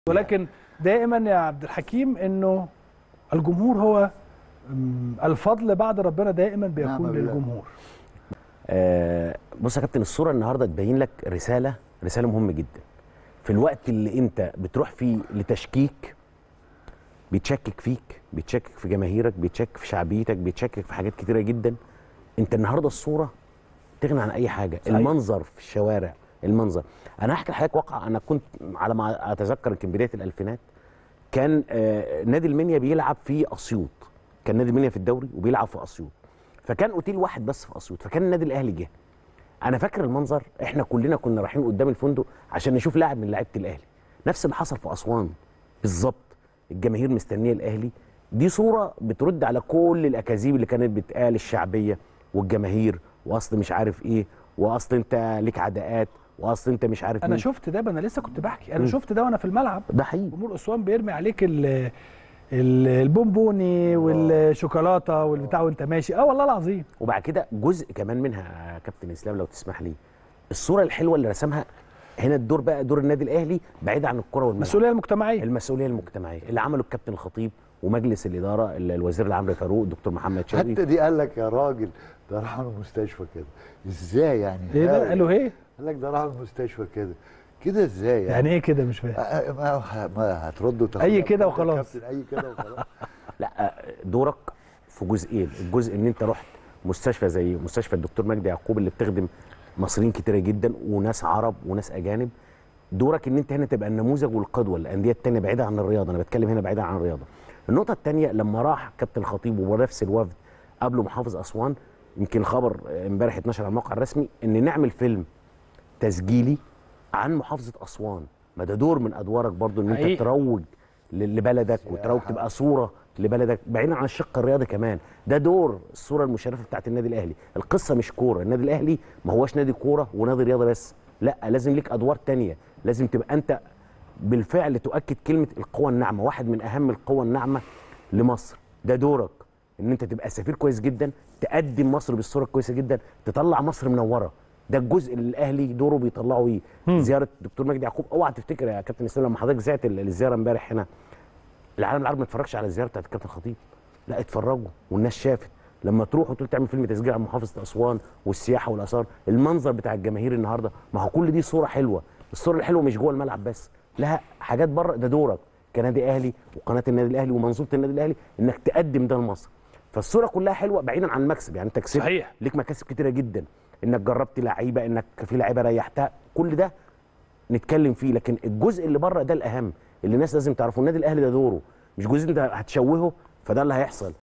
ولكن دائما يا عبد الحكيم انه الجمهور هو مم، الفضل بعد ربنا دائما نعم بيكون بالله. للجمهور آه بص يا كابتن الصوره النهارده تبين لك رساله رساله مهمه جدا في الوقت اللي انت بتروح فيه لتشكيك بيتشكك فيك بيتشكك في جماهيرك بيتشكك في شعبيتك بيتشكك في حاجات كتيره جدا انت النهارده الصوره تغني عن اي حاجه صحيح. المنظر في الشوارع المنظر انا هحكي لحضرتك واقع انا كنت على ما اتذكر يمكن بدايه الالفينات كان آه نادي المنيا بيلعب في اسيوط كان نادي المنيا في الدوري وبيلعب في اسيوط فكان اوتيل واحد بس في اسيوط فكان النادي الاهلي جه انا فاكر المنظر احنا كلنا كنا رايحين قدام الفندق عشان نشوف لاعب من لعيبه الاهلي نفس اللي حصل في اسوان بالظبط الجماهير مستنيه الاهلي دي صوره بترد على كل الاكاذيب اللي كانت بتقال الشعبيه والجماهير واصل مش عارف ايه واصل انت ليك عداءات واصل انت مش عارف انا مين. شفت ده انا لسه كنت بحكي انا مم. شفت ده وانا في الملعب ده حقيقي جمهور اسوان بيرمي عليك ال ال- البونبوني والشوكولاته والبتاع وانت ماشي اه والله العظيم وبعد كده جزء كمان منها يا كابتن اسلام لو تسمح لي الصوره الحلوه اللي رسمها هنا الدور بقى دور النادي الاهلي بعيد عن الكره والملعب المسؤوليه المجتمعيه المسؤوليه المجتمعيه اللي عمله الكابتن الخطيب ومجلس الاداره ال- الوزير العام فاروق الدكتور محمد شوقي حتى دي قال لك يا راجل ده راح المستشفى كده ازاي يعني ايه ده هاي. قالوا ايه قال لك ده راح المستشفى كده كده ازاي يعني, يعني ايه كده مش فاهم آه، ما, ما هتردوا تاخدوا أي كده أفكار يا وخلاص. كابتن، اي كده وخلاص لا دورك في جزئين الجزء ان انت رحت مستشفى زي مستشفى الدكتور مجدي يعقوب اللي بتخدم مصريين كتيره جدا وناس عرب وناس اجانب دورك ان انت هنا تبقى النموذج والقدوه للانديه التانيه بعيده عن الرياضه انا بتكلم هنا بعيدا عن الرياضه النقطه الثانيه لما راح كابتن الخطيب ونفس الوفد قبله محافظ اسوان يمكن خبر امبارح اتنشر على الموقع الرسمي ان نعمل فيلم تسجيلي عن محافظه اسوان ما ده دور من ادوارك برضو ان حقيقي. انت تروج ل- لبلدك وتروج سياحة. تبقى صوره لبلدك بعيدا عن الشق الرياضي كمان ده دور الصوره المشرفه بتاعت النادي الاهلي القصه مش كوره النادي الاهلي ما هوش نادي كوره ونادي رياضه بس لا لازم ليك ادوار تانية لازم تبقى انت بالفعل تؤكد كلمه القوى الناعمه واحد من اهم القوى الناعمه لمصر ده دورك ان انت تبقى سفير كويس جدا تقدم مصر بالصوره الكويسه جدا تطلع مصر منوره ده الجزء اللي الاهلي دوره بيطلعه ايه زياره الدكتور مجدي يعقوب اوعى تفتكر يا كابتن اسلام لما حضرتك زعت ال- الزياره امبارح هنا العالم العربي ما اتفرجش على الزياره بتاعت الكابتن خطيب لا اتفرجوا والناس شافت لما تروح وتقول تعمل فيلم تسجيل عن محافظه اسوان والسياحه والاثار المنظر بتاع الجماهير النهارده ما هو كل دي صوره حلوه الصوره الحلوه مش جوه الملعب بس لا حاجات بره ده دورك كنادي اهلي وقناه النادي الاهلي ومنظومه النادي الاهلي انك تقدم ده لمصر فالصوره كلها حلوه بعيدا عن المكسب يعني انت كسبت صحيح. ليك مكاسب كتيره جدا انك جربت لعيبه انك في لعيبه ريحتها كل ده نتكلم فيه لكن الجزء اللي بره ده الاهم اللي الناس لازم تعرفه النادي الاهلي ده دوره مش جزء انت هتشوهه فده اللي هيحصل